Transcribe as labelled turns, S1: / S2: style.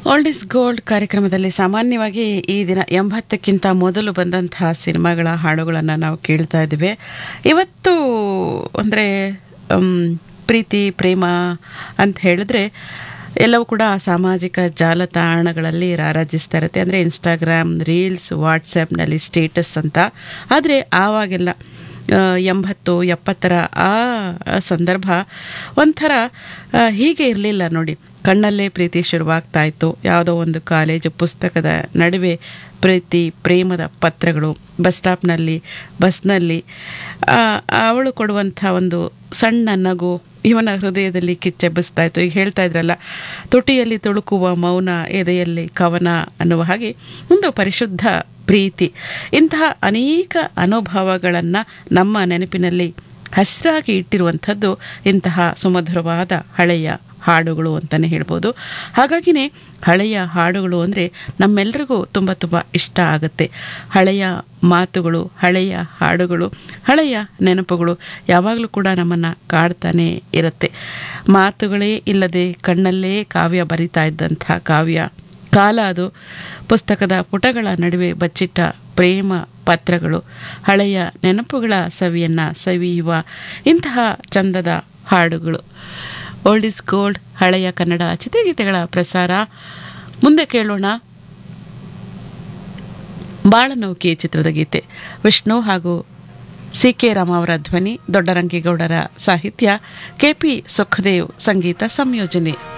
S1: old is gold ಕಾರ್ಯಕ್ರಮದಲ್ಲಿ ಸಾಮಾನ್ಯವಾಗಿ ಈ ದಿನ ಎಂಬತ್ತಕ್ಕಿಂತ ಮೊದಲು ಬಂದಂತಹ ಸಿನಿಮಾಗಳ ಹಾಡುಗಳನ್ನು ನಾವು ಕೇಳ್ತಾ ಇದ್ದೀವಿ ಇವತ್ತು ಅಂದರೆ ಪ್ರೀತಿ ಪ್ರೇಮ ಅಂತ ಹೇಳಿದ್ರೆ ಎಲ್ಲವೂ ಕೂಡ ಸಾಮಾಜಿಕ ಜಾಲತಾಣಗಳಲ್ಲಿ ರಾರಾಜಿಸ್ತಾ ಇರುತ್ತೆ ಅಂದರೆ ಇನ್ಸ್ಟಾಗ್ರಾಮ್ ರೀಲ್ಸ್ ವಾಟ್ಸಪ್ನಲ್ಲಿ ಸ್ಟೇಟಸ್ ಅಂತ ಆದರೆ ಆವಾಗೆಲ್ಲ ಆ, ಎಂಬತ್ತು ಎಪ್ಪತ್ತರ ಆ ಸಂದರ್ಭ ಒಂಥರ ಆ, ಹೀಗೆ ಇರಲಿಲ್ಲ ನೋಡಿ ಕಣ್ಣಲ್ಲೇ ಪ್ರೀತಿ ಶುರುವಾಗ್ತಾ ಇತ್ತು ಯಾವುದೋ ಒಂದು ಕಾಲೇಜು ಪುಸ್ತಕದ ನಡುವೆ ಪ್ರೀತಿ ಪ್ರೇಮದ ಪತ್ರಗಳು ಬಸ್ ಸ್ಟಾಪ್ನಲ್ಲಿ ಬಸ್ನಲ್ಲಿ ಆ, ಅವಳು ಕೊಡುವಂಥ ಒಂದು ಸಣ್ಣ ನಗು ಇವನ ಹೃದಯದಲ್ಲಿ ಕಿಚ್ಚೆಬ್ಬಿಸ್ತಾ ಇತ್ತು ಈಗ ಹೇಳ್ತಾ ಇದ್ರಲ್ಲ ತುಟಿಯಲ್ಲಿ ತುಳುಕುವ ಮೌನ ಎದೆಯಲ್ಲಿ ಕವನ ಅನ್ನುವ ಹಾಗೆ ಒಂದು ಪರಿಶುದ್ಧ ಪ್ರೀತಿ ಇಂತಹ ಅನೇಕ ಅನುಭವಗಳನ್ನು ನಮ್ಮ ನೆನಪಿನಲ್ಲಿ ಹಸಿರಾಗಿ ಇಟ್ಟಿರುವಂಥದ್ದು ಇಂತಹ ಸುಮಧುರವಾದ ಹಳೆಯ ಹಾಡುಗಳು ಅಂತಲೇ ಹೇಳ್ಬೋದು ಹಾಗಾಗಿನೇ ಹಳೆಯ ಹಾಡುಗಳು ಅಂದರೆ ನಮ್ಮೆಲ್ರಿಗೂ ತುಂಬ ತುಂಬ ಇಷ್ಟ ಆಗುತ್ತೆ ಹಳೆಯ ಮಾತುಗಳು ಹಳೆಯ ಹಾಡುಗಳು ಹಳೆಯ ನೆನಪುಗಳು ಯಾವಾಗಲೂ ಕೂಡ ನಮ್ಮನ್ನು ಕಾಡ್ತಾನೆ ಇರುತ್ತೆ ಮಾತುಗಳೇ ಇಲ್ಲದೆ ಕಣ್ಣಲ್ಲೇ ಕಾವ್ಯ ಬರಿತಾ ಇದ್ದಂಥ ಕಾವ್ಯ ಕಾಲ ಅದು ಪುಸ್ತಕದ ಪುಟಗಳ ನಡುವೆ ಬಚ್ಚಿಟ್ಟ ಪ್ರೇಮ ಪತ್ರಗಳು ಹಳೆಯ ನೆನಪುಗಳ ಸವಿಯನ್ನು ಸವಿಯುವ ಇಂತಹ ಚಂದದ ಹಾಡುಗಳು ಓಲ್ಡ್ ಇಸ್ ಗೋಲ್ಡ್ ಹಳೆಯ ಕನ್ನಡ ಚಿತ್ರಗೀತೆಗಳ ಪ್ರಸಾರ ಮುಂದೆ ಕೇಳೋಣ ಬಾಳನೌಕೆ ಚಿತ್ರದ ಗೀತೆ ವಿಷ್ಣು ಹಾಗೂ ಸಿ ಕೆ ರಾಮ ಅವರ ಧ್ವನಿ ದೊಡ್ಡರಂಗೇಗೌಡರ ಸಾಹಿತ್ಯ ಕೆಪಿ ಸುಖದೇವ್ ಸಂಗೀತ ಸಂಯೋಜನೆ